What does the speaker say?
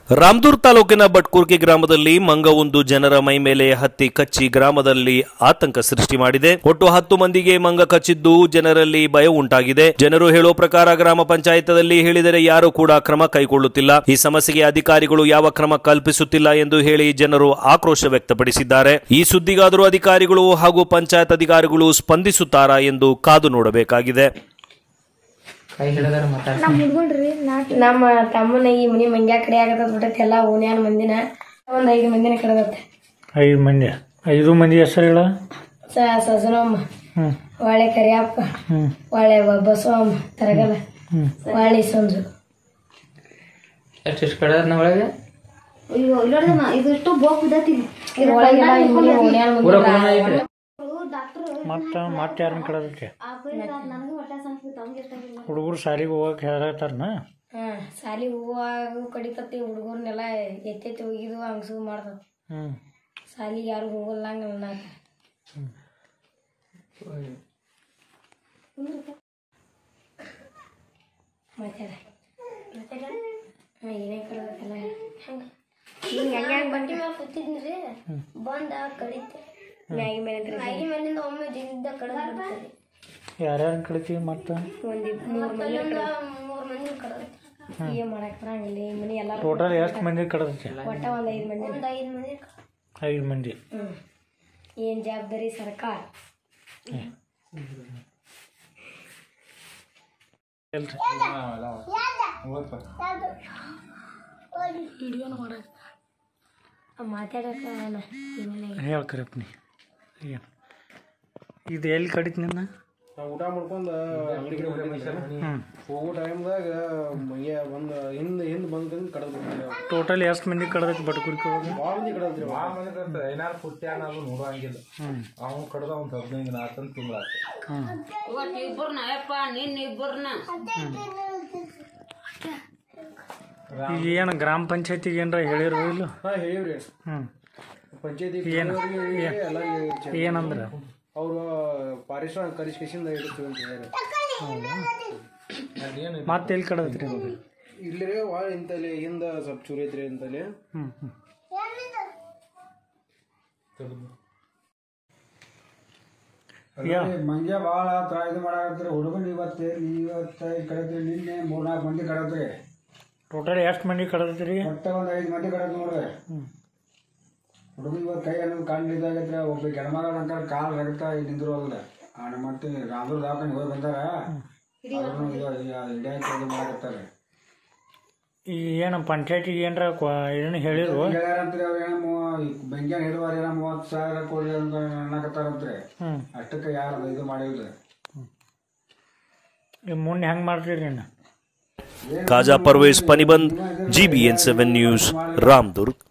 ರಾಮದೂರ್ ತಾಲೂಕಿನ ಬಟ್ಕೂರ್ಕಿ ಗ್ರಾಮದಲ್ಲಿ ಮಂಗವೊಂದು ಜನರ ಮೈ ಮೇಲೆ ಹತ್ತಿ ಕಚ್ಚಿ ಗ್ರಾಮದಲ್ಲಿ ಆತಂಕ ಸೃಷ್ಟಿ ಮಾಡಿದೆ ಒಟ್ಟು ಹತ್ತು ಮಂದಿಗೆ ಮಂಗ ಕಚ್ಚಿದ್ದು ಜನರಲ್ಲಿ ಭಯ ಉಂಟಾಗಿದೆ ಜನರು ಹೇಳೋ ಪ್ರಕಾರ ಗ್ರಾಮ ಪಂಚಾಯತದಲ್ಲಿ ಹೇಳಿದರೆ ಯಾರು ಕೂಡ ಕ್ರಮ ಕೈಗೊಳ್ಳುತ್ತಿಲ್ಲ ಈ ಸಮಸ್ಯೆಗೆ ಅಧಿಕಾರಿಗಳು ಯಾವ ಕ್ರಮ ಕಲ್ಪಿಸುತ್ತಿಲ್ಲ ಎಂದು ಹೇಳಿ ಜನರು ಆಕ್ರೋಶ ವ್ಯಕ್ತಪಡಿಸಿದ್ದಾರೆ ಈ ಸುದ್ದಿಗಾದರೂ ಅಧಿಕಾರಿಗಳು ಹಾಗೂ ಪಂಚಾಯತ್ ಅಧಿಕಾರಿಗಳು ಸ್ಪಂದಿಸುತ್ತಾರಾ ಎಂದು ಕಾದು ನೋಡಬೇಕಾಗಿದೆ ಕೈ ಹಿಡಿದಾರ ಮಾತಾಡ್ಸ ನಮ್ಮ ಹುಡ್ಗಳ್ರಿ ನಾಟ್ ನಮ್ಮ ತಮ್ಮನ ಈ ಮನಿ ಮಂಗ್ಯಾ ಕಡೆ ಆಗತ್ತ ಬಿಟ್ಟೈತಿ ಎಲ್ಲ ಓಣ್ಯಾನ ಮಂದಿನ ಒಂದ್ ಐದು ಮಂದಿನ ಕಡದತ್ತೆ ಐದು ಮಂದಿ ಐದು ಮಂದಿ ಹೆಸರು ಹೇಳ ಸ ಸಸನಮ್ಮ ಹ್ಮ್ ಒಳ್ಳೆ ಕರಿಯಪ್ಪ ಹ್ಮ್ ಒಳ್ಳೆ ಬಸವಮ್ಮ ತರಗಲ ಹ್ಮ್ ಒಳ್ಳೆ ಸಂಜು ಎಷ್ಟು ಕಡೆ ಒಳಗೆ ಅಯ್ಯೋ ಇಲ್ಲೋಡ್ದ ಇದು ಇಷ್ಟು ಬೋಕ್ ಬಿದ್ದೈತಿ ಒಳಗೆಲ್ಲ ಈ ಮನಿ ಓಣ್ಯಾನ ಪೂರ ಮಂದಿ ಕೊರೋನಾ ಐತ್ರಿ ಡಾಕ್ಟರ್ ಮತ್ತ ಮತ್ತೆ ಯಾರನ್ನ ಕಡದೈತಿ ನನಗೂ ಹೊಟ್ಟೆ ಸಂಸ್ಕೃತ ಅವ್ನಿಗೆ ಇರ್ತಾಗಿಲ್ಲ ಹುಡುಗರು ಸಾಲಿಗೆ ಹೋಗಕ್ಕೆ ಹೇಳತ್ತಾರನ ಹಾ ಸಾಲಿ ಹೂವಾಗ ಕಡಿತತಿ ಹುಡುಗರ್ನೆಲ್ಲ ಎತ್ತೆತ್ತಿ ಒಗಿದು ಹಂಗಸು ಮಾಡ್ತದ ಹ್ಮ್ ಸಾಲಿಗೆ ಯಾರು ಹೋಗಲ್ಲ ಹಂಗ ಅನ್ನಕ ಮಾತಾಡ ಹಾ ಏನೇ ಕಡದಲ್ಲ ಹಿಂಗ ಹಂಗ ಬಂಡಿ ಮೇಲೆ ಕೂತಿದ್ರಿ ಬಂದ ಕಡಿತೆ ಮ್ಯಾಗಿ ಮೇಲೆ ಮ್ಯಾಗಿ ಮೇಲಿಂದ ಒಮ್ಮೆ ಜಿದ್ದ ಕಡದ ಬಿಡ್ತದೆ ಯಾರ್ಯಾರನ್ನ ಕಡಿತೀವಿ ಮತ್ತ ಒಂದು ಮೂರು ಮಂದಿ ಮೂರು ಮಂದಿ ಕಡದೈತಿ ಏನ್ ಮಾಡಕ್ ಬರಂಗಿಲ್ಲ ಈ ಮನಿ ಎಲ್ಲ ಟೋಟಲ್ ಎಷ್ಟು ಮಂದಿ ಕಡದೈತಿ ಒಟ್ಟ ಒಂದ್ ಐದು ಮಂದಿ ಒಂದ್ ಐದು ಮಂದಿ ಐದು ಮಂದಿ ಹ್ಮ್ ಏನ್ ಜವಾಬ್ದಾರಿ ಸರ್ಕಾರ ಎಲ್ರಿ ಮಾತಾಡಕ ಏನಿಲ್ಲ ಹೇಳ್ಕರಪ್ಪ ನೀ ಏನು ಇದು ಎಲ್ಲಿ ಕಡಿತು ನಿನ್ನ ನಾವು ಊಟ ಮಾಡ್ಕೊಂಡು ಅಂಗಡಿಗೆ ಹೋಗಿದ್ದೆ ಹ್ಮ್ ಹೋಗೋ ಟೈಮ್ದಾಗ ಮೈಯ ಬಂದು ಹಿಂದೆ ಹಿಂದೆ ಬಂದು ಕಡದ್ ಟೋಟಲ್ ಎಷ್ಟು ಮಂದಿ ಕಡದೈತಿ ಬಟ್ಕುರ್ಕಿ ಹೋಗಿ ಭಾಳ ಮಂದಿ ಕಡದ್ರಿ ಏನಾರು ಪುಟ್ಟಿ ಅನ್ನೋದು ನೋಡಂಗಿಲ್ಲ ಹ್ಮ್ ಅವನು ಕಡ್ದ ಒಂದು ಹದಿನೈದು ನಾಲ್ಕಂತ ತಿಂಗಳಾಯ್ತು ಹ್ಮ್ ಈಗ ಏನು ಗ್ರಾಮ ಪಂಚಾಯತಿಗೆ ಏನಾರ ಹೇಳಿರೋ ಇಲ್ಲ ಹಾಂ ಹೇಳಿವ್ರಿ ಹ್ಮ್ ಪಂಚಾಯತಿ ಏನು ಎಲ್ಲ ಏನಂದ್ರ ಅವರು ಪಾರಿಶ್ರಮಿಕ ಕರಿಸ್ಕೇಶಿಂದ ಇಡ್ತೀವಿ ಅಂತ ಹೇಳಿ ಮತ್ತೆ ಎಲ್ಲಿ ಕಡದೈತ್ರಿ ಇಲ್ಲಿ ರೀ ಭಾಳ ಇಂತಲ್ಲಿ ಹಿಂದೆ ಸ್ವಲ್ಪ ಚೂರಿ ಐತ್ರಿ ಇಂತಲ್ಲಿ ಹ್ಮ್ ಹ್ಮ್ ಯಾ ಮಂಗ್ಯ ಭಾಳ ತ್ರಾ ಇದು ಮಾಡಾಕತ್ರಿ ಹುಡುಗನ್ ಇವತ್ತು ಇವತ್ತು ಕಡದ್ರಿ ನಿನ್ನೆ ಮೂರ್ನಾಲ್ಕು ಮಂದಿ ಕಡದ್ರಿ ಟೋಟಲ್ ಎಷ್ಟು ಮಂದಿ ಕಡದೈತ್ರಿ ಒಟ್ಟ ಒಂದು ಐದು ಮಂದಿ ಕಡದ್ ನೋಡ್ರಿ ಹ್ಮ್ ಹುಡುಗ ಇವತ್ತು ಕೈ ಅನ್ನೋದು ಕಾಲು ಇದಾಗೈತ್ರಿ ಒಬ್ಬ ಹೆಣ್ಮಗಳ ಅಂಕಲ್ ಕಾಲು ರಗತ ನಿಂದ್ರು ಅಲ್ಲ ಆಣ ಮತ್ತೆ ರಾಮೂರ್ ದವಾಖಾನೆ ಹೋಗಿ ಬಂದಾರ ಅವ್ರನ್ನು ಹಿಡಿಯಾಕ ಇದು ಮಾಡಾಕತ್ತಾರೆ ಈ ಏನು ಪಂಚಾಯತಿಗೆ ಏನಾರ ಏನು ಹೇಳಿರು ಹೇಳ್ಯಾರಂತ್ರಿ ಅವ್ರು ಏನೋ ಮೂ ಬೆಂಗ್ಯಾನ ಹಿಡುವಾರ ಏನೋ ಮೂವತ್ತು ಸಾವಿರ ಕೊಡಿ ಅಂತ ಅನ್ನಕತ್ತಾರಂತ್ರಿ ಹ್ಮ್ ಅಷ್ಟಕ್ಕೆ ಯಾರು ಇದು ಮಾಡಿಲ್ರಿ ಈ ಮುಂದೆ ಹೆಂಗೆ ಮಾಡ್ತೀರಿ ನೀನು ಖಾಜಾ ಪರ್ವೇಜ್ ಪನಿಬಂದ್ ಜಿಬಿಎನ್ ಸೆವೆನ್ ನ್ಯೂಸ್ ರಾಮದುರ್ಗ್